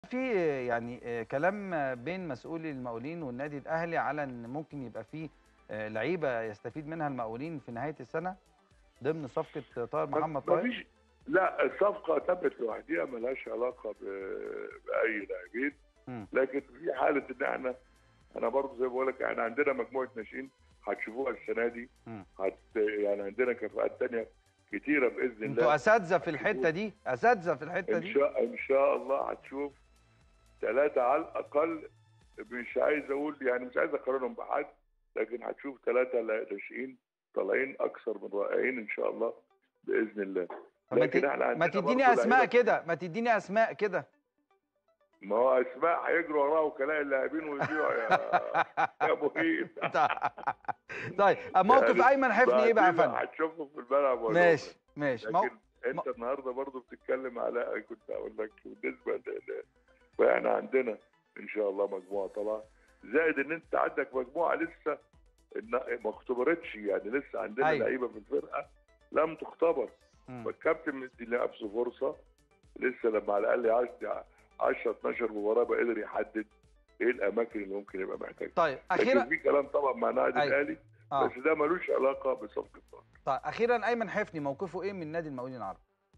في يعني كلام بين مسؤولي المقاولين والنادي الاهلي على ان ممكن يبقى في لعيبه يستفيد منها المقاولين في نهايه السنه ضمن صفقه طاهر محمد طاهر مفيش لا الصفقه تمت لوحدها ملهاش علاقه ب... باي لاعبين مم. لكن في حاله ان احنا انا برضه زي ما بقول لك احنا عندنا مجموعه ناشئين هتشوفوها السنه دي مم. هت يعني عندنا كفاءات تانية كتيره باذن انتوا الله اساتذه في الحته دي اساتذه في الحته ان دي شاء ان شاء الله هتشوف ثلاثه على الاقل مش عايز اقول يعني مش عايز اقارنهم بحد لكن هتشوف ثلاثه ناشئين طالعين اكثر من رائعين ان شاء الله باذن الله طب ما لكن ت- احنا ما عندنا تديني برضه اسماء لعيبة- كده ما تديني اسماء كده ما هو اسماء هيجروا وراه وكلاء اللاعبين ويبيعوا يا يا مهيب طيب موقف يعني ايمن حفني ايه بقى يا بعدين فندم هتشوفهم في الملعب ولا ماشي ماشي مو... لكن انت النهارده برضه بتتكلم على كنت اقول لك بالنسبه ل... ل- فاحنا عندنا ان شاء الله مجموعه طالعه زائد ان انت عندك مجموعه لسه إن- ما اختبرتش يعني لسه عندنا أيوة. لعيبه في الفرقه لم تختبر مم. فالكابتن مدي لنفسه فرصه لسه لما على الاقل 10 12 مباراه بقى قدر يحدد ايه الاماكن اللي ممكن يبقى محتاجها طيب لكن اخيرا في كلام طبعا مع النادي أيوة. الاهلي اه بس ده ملوش علاقه بصفقه طاهر طيب اخيرا ايمن حفني موقفه ايه من نادي المقاولين العرب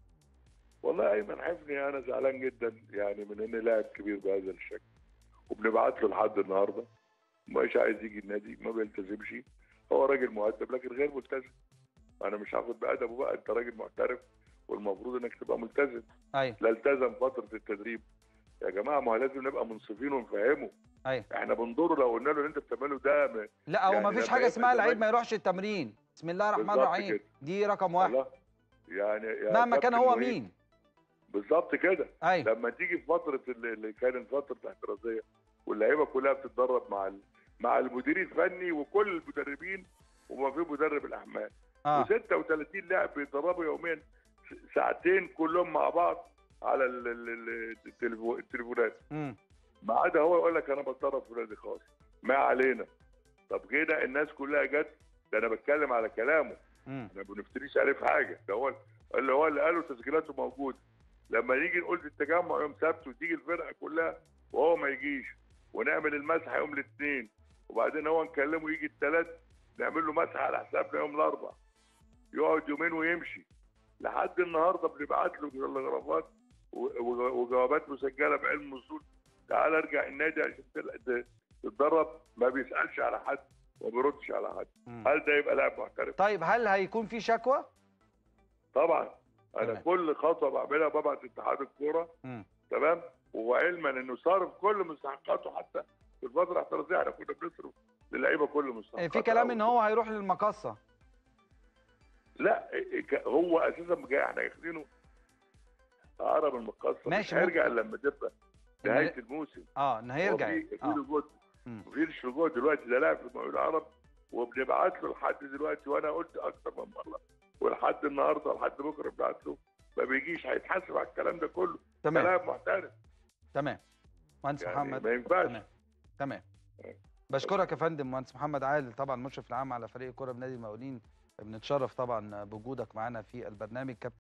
والله ايمن حفني انا زعلان جدا يعني من ان لاعب كبير بهذا الشكل وبنبعت له لحد النهارده مش عايز يجي النادي ما بيلتزمش هو راجل مؤدب لكن غير ملتزم انا مش هاخد بادبه بقى انت راجل محترف والمفروض انك تبقى ملتزم ايوه لا التزم فتره التدريب يا جماعه ما هو لازم نبقى منصفين ونفهمه ايوه احنا بنضره لو قلنا له اللي انت بتعمله ده م- لا هو يعني ما فيش لما حاجه يبقى اسمها لعيب زمان- ما يروحش التمرين بسم الله الرحمن بالظبط الرحيم كده. دي رقم واحد والله يعني يا مهما كان كابتن هو مهيب، مين بالظبط كده ايوه لما تيجي في فتره اللي اللي كانت فتره الاحترازيه واللعيبه كلها بتتدرب مع ال... مع المدير الفني وكل المدربين وما في مدرب الاحمال اه و36 لاعب بيتدربوا يوميا س- ساعتين كلهم مع بعض على ال- ال- ال- التليفو- التليفونات امم ما عدا هو يقول لك انا بتدرب في نادي خاص ما علينا طب كده الناس كلها جت ده انا بتكلم على كلامه امم احنا ما بنفتريش عليه في حاجه ده هو اللي هو اللي قاله تسجيلاته موجوده لما نيجي نقول في التجمع يوم سبت وتيجي الفرقه كلها وهو ما يجيش ونعمل المسح يوم الاثنين وبعدين هو نكلمه يجي الثلاث نعمل له مسح على حسابنا يوم الاربع يقعد يومين ويمشي لحد النهارده بنبعت له تلغرافات و- و- وجوابات مسجله بعلم وصول تعال ارجع النادي عشان تل- ت- تتدرب ما بيسالش على حد وما بيردش على حد مم. هل ده يبقى لاعب محترف؟ طيب هل هيكون في شكوى طبعا انا تمام. كل خطوه بعملها ببعت اتحاد الكوره امم تمام وعلما انه صارف كل مستحقاته حتى في الفتره الاحترازيه احنا كنا بنصرف للعيبه كل مستحقاتها في كلام ان هو هيروح للمقصه لا ك- هو اساسا جاي احنا ياخدينه اقرب المقصه ماشي، مش هيرجع ممكن. الا لما تبقى نهايه الموسم اه ان هيرجع هو يعني. في في اه لجوء مم. مفيش لجوء دلوقتي ده لاعب في المقاولين العرب وبنبعت له لحد دلوقتي وانا قلت اكتر من مره ولحد النهارده لحد بكره بنبعت له ما بيجيش هيتحاسب على الكلام ده كله ده تمام لاعب محترف تمام مهندس يعني محمد ما ينفعش تمام تمام أيوة. بشكرك يا فندم مهندس محمد عادل طبعا مشرف العام على فريق الكره بنادي المقاولين بنتشرف طبعا بوجودك معانا في البرنامج كابتن